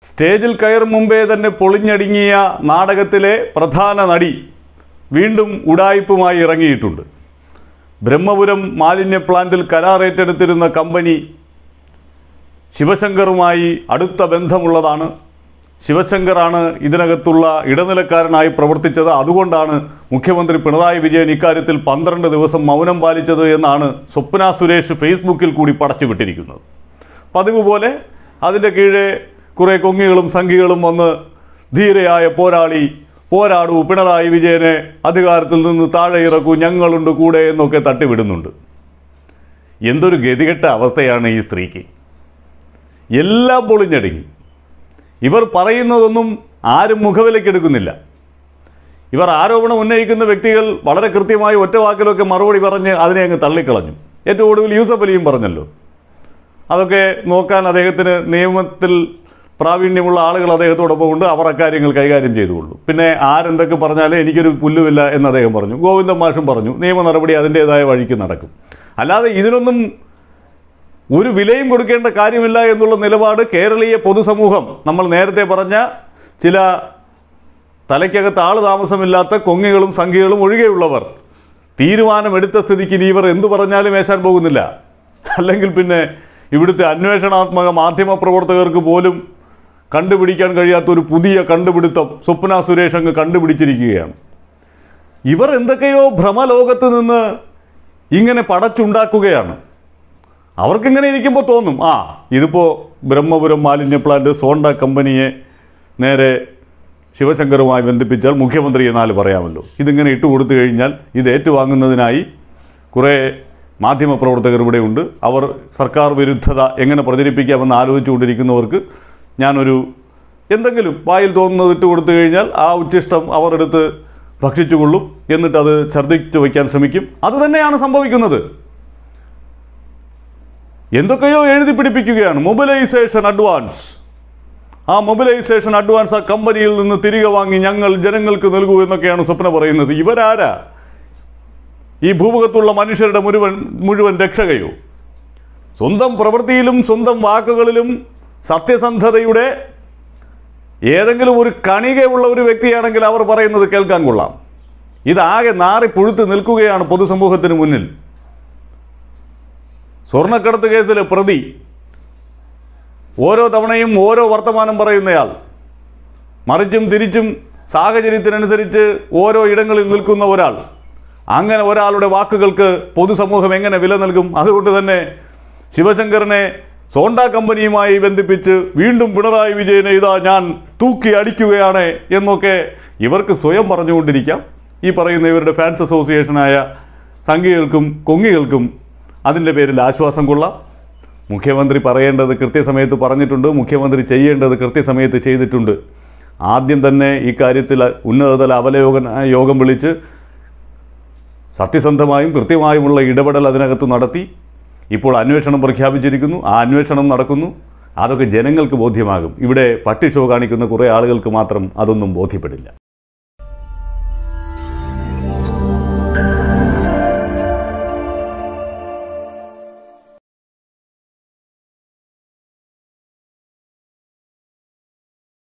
സ്റ്റേജിൽ കയറും മുമ്പേ തന്നെ പൊളിഞ്ഞടുങ്ങിയ നാടകത്തിലെ പ്രധാന നടി വീണ്ടും ഉടായിപ്പുമായി ഇറങ്ങിയിട്ടുണ്ട് ബ്രഹ്മപുരം മാലിന്യ പ്ലാന്റിൽ കരാർ ഏറ്റെടുത്തിരുന്ന കമ്പനി ശിവശങ്കറുമായി അടുത്ത ബന്ധമുള്ളതാണ് ശിവശങ്കറാണ് ഇതിനകത്തുള്ള ഇടനിലക്കാരനായി പ്രവർത്തിച്ചത് അതുകൊണ്ടാണ് മുഖ്യമന്ത്രി പിണറായി വിജയൻ ഇക്കാര്യത്തിൽ പന്ത്രണ്ട് ദിവസം മൗനം പാലിച്ചത് എന്നാണ് സ്വപ്ന സുരേഷ് ഫേസ്ബുക്കിൽ കൂടി പടച്ചുവിട്ടിരിക്കുന്നത് പതിവ് പോലെ അതിൻ്റെ കീഴെ കുറേ കൊങ്ങികളും സംഘികളും വന്ന് ധീരയായ പോരാളി പോരാടൂ പിണറായി വിജയനെ അധികാരത്തിൽ നിന്ന് താഴെ ഇറക്കൂ ഞങ്ങളുണ്ട് കൂടെ എന്നൊക്കെ തട്ടിവിടുന്നുണ്ട് എന്തൊരു ഗതികെട്ട അവസ്ഥയാണ് ഈ സ്ത്രീക്ക് എല്ലാം പൊളിഞ്ഞടുങ്ങി ഇവർ പറയുന്നതൊന്നും ആരും മുഖവിലക്കെടുക്കുന്നില്ല ഇവർ ആരോപണം ഉന്നയിക്കുന്ന വ്യക്തികൾ വളരെ കൃത്യമായി ഒറ്റ വാക്കിലൊക്കെ മറുപടി പറഞ്ഞ് അതിനെ അങ്ങ് തള്ളിക്കളഞ്ഞു ഏറ്റവും ഒടുവിൽ യൂസഫ് അലിയും പറഞ്ഞല്ലോ അതൊക്കെ നോക്കാൻ അദ്ദേഹത്തിന് നിയമത്തിൽ പ്രാവീണ്യമുള്ള ആളുകൾ അദ്ദേഹത്തോടൊപ്പം ഉണ്ട് അവർ അക്കാര്യങ്ങൾ കൈകാര്യം ചെയ്തുകൊള്ളൂ പിന്നെ ആരെന്തൊക്കെ പറഞ്ഞാലും എനിക്കൊരു പുല്ലുമില്ല എന്ന് അദ്ദേഹം പറഞ്ഞു ഗോവിന്ദൻ മാഷും പറഞ്ഞു നിയമ നടപടി അതിൻ്റേതായ വഴിക്ക് നടക്കും അല്ലാതെ ഇതിനൊന്നും ഒരു വിലയും കൊടുക്കേണ്ട കാര്യമില്ല എന്നുള്ള നിലപാട് കേരളീയ പൊതുസമൂഹം നമ്മൾ നേരത്തെ പറഞ്ഞ ചില തലയ്ക്കകത്ത് ആൾ താമസമില്ലാത്ത കൊങ്ങികളും സംഖ്യകളും ഒഴികെയുള്ളവർ തീരുമാനമെടുത്ത സ്ഥിതിക്ക് ഇനി ഇവർ എന്തു പറഞ്ഞാലും ഏശാൻ പോകുന്നില്ല അല്ലെങ്കിൽ പിന്നെ ഇവിടുത്തെ അന്വേഷണാത്മക മാധ്യമ പ്രവർത്തകർക്ക് പോലും കണ്ടുപിടിക്കാൻ കഴിയാത്ത ഒരു പുതിയ കണ്ടുപിടുത്തം സ്വപ്ന സുരേഷ് അങ്ങ് കണ്ടുപിടിച്ചിരിക്കുകയാണ് ഇവർ എന്തൊക്കെയോ ഭ്രമലോകത്ത് നിന്ന് ഇങ്ങനെ പടച്ചുണ്ടാക്കുകയാണ് അവർക്കിങ്ങനെ ഇരിക്കുമ്പോൾ തോന്നും ആ ഇതിപ്പോൾ ബ്രഹ്മപുരം മാലിന്യ പ്ലാന്റ് സോണ്ട കമ്പനിയെ നേരെ ശിവശങ്കറുമായി ബന്ധിപ്പിച്ചാൽ മുഖ്യമന്ത്രി എന്നാല് പറയാമല്ലോ ഇതിങ്ങനെ ഇട്ട് കൊടുത്തു കഴിഞ്ഞാൽ ഇത് ഏറ്റുവാങ്ങുന്നതിനായി കുറേ മാധ്യമപ്രവർത്തകർ ഇവിടെയുണ്ട് അവർ സർക്കാർ വിരുദ്ധത എങ്ങനെ പ്രചരിപ്പിക്കാമെന്ന് ആലോചിച്ചുകൊണ്ടിരിക്കുന്നവർക്ക് ഞാനൊരു എന്തെങ്കിലും വായിൽ തോന്നുന്നത് ഇട്ട് കൊടുത്തു കഴിഞ്ഞാൽ ആ ഉച്ഛിഷ്ടം അവർ എടുത്ത് ഭക്ഷിച്ചുകൊള്ളും എന്നിട്ട് അത് ഛർദ്ദിച്ചു വയ്ക്കാൻ ശ്രമിക്കും അത് തന്നെയാണ് സംഭവിക്കുന്നത് എന്തൊക്കെയോ എഴുതി പിടിപ്പിക്കുകയാണ് മൊബിലൈസേഷൻ അഡ്വാൻസ് ആ മൊബിലൈസേഷൻ അഡ്വാൻസ് ആ കമ്പനിയിൽ നിന്ന് തിരികെ വാങ്ങി ഞങ്ങൾ ജനങ്ങൾക്ക് നൽകൂ എന്നൊക്കെയാണ് സ്വപ്ന പറയുന്നത് ഇവരാരാ ഈ ഭൂമുഖത്തുള്ള മനുഷ്യരുടെ മുഴുവൻ മുഴുവൻ രക്ഷകയോ സ്വന്തം പ്രവൃത്തിയിലും സ്വന്തം വാക്കുകളിലും സത്യസന്ധതയുടെ ഏതെങ്കിലും ഒരു കണികയുള്ള ഒരു വ്യക്തിയാണെങ്കിൽ അവർ പറയുന്നത് കേൾക്കാൻ കൊള്ളാം ഇതാകെ നാറി പുഴുത്ത് നിൽക്കുകയാണ് പൊതുസമൂഹത്തിന് മുന്നിൽ സ്വർണ്ണക്കടത്ത് കേസിലെ പ്രതി ഓരോ തവണയും ഓരോ വർത്തമാനം പറയുന്നയാൾ മറിച്ചും തിരിച്ചും സാഹചര്യത്തിനനുസരിച്ച് ഓരോ ഇടങ്ങളിൽ നിൽക്കുന്ന ഒരാൾ അങ്ങനെ ഒരാളുടെ വാക്കുകൾക്ക് പൊതുസമൂഹം എങ്ങനെ വില നൽകും അതുകൊണ്ട് തന്നെ ശിവശങ്കറിനെ സോണ്ട കമ്പനിയുമായി ബന്ധിപ്പിച്ച് വീണ്ടും പിണറായി വിജയനെ ഇതാ ഞാൻ തൂക്കി അടിക്കുകയാണ് എന്നൊക്കെ ഇവർക്ക് സ്വയം പറഞ്ഞുകൊണ്ടിരിക്കാം ഈ പറയുന്ന ഇവരുടെ ഫാൻസ് അസോസിയേഷനായ സംഘികൾക്കും കൊങ്ങികൾക്കും അതിൻ്റെ പേരിൽ ആശ്വാസം കൊള്ളാം മുഖ്യമന്ത്രി പറയേണ്ടത് കൃത്യസമയത്ത് പറഞ്ഞിട്ടുണ്ട് മുഖ്യമന്ത്രി ചെയ്യേണ്ടത് കൃത്യസമയത്ത് ചെയ്തിട്ടുണ്ട് ആദ്യം തന്നെ ഈ കാര്യത്തിൽ ഉന്നതതല അവലോകന യോഗം വിളിച്ച് സത്യസന്ധമായും കൃത്യമായുമുള്ള ഇടപെടൽ അതിനകത്ത് നടത്തി ഇപ്പോൾ അന്വേഷണം പ്രഖ്യാപിച്ചിരിക്കുന്നു ആ അന്വേഷണം നടക്കുന്നു അതൊക്കെ ജനങ്ങൾക്ക് ബോധ്യമാകും ഇവിടെ പട്ടി ഷോ കാണിക്കുന്ന കുറേ ആളുകൾക്ക് മാത്രം അതൊന്നും ബോധ്യപ്പെടില്ല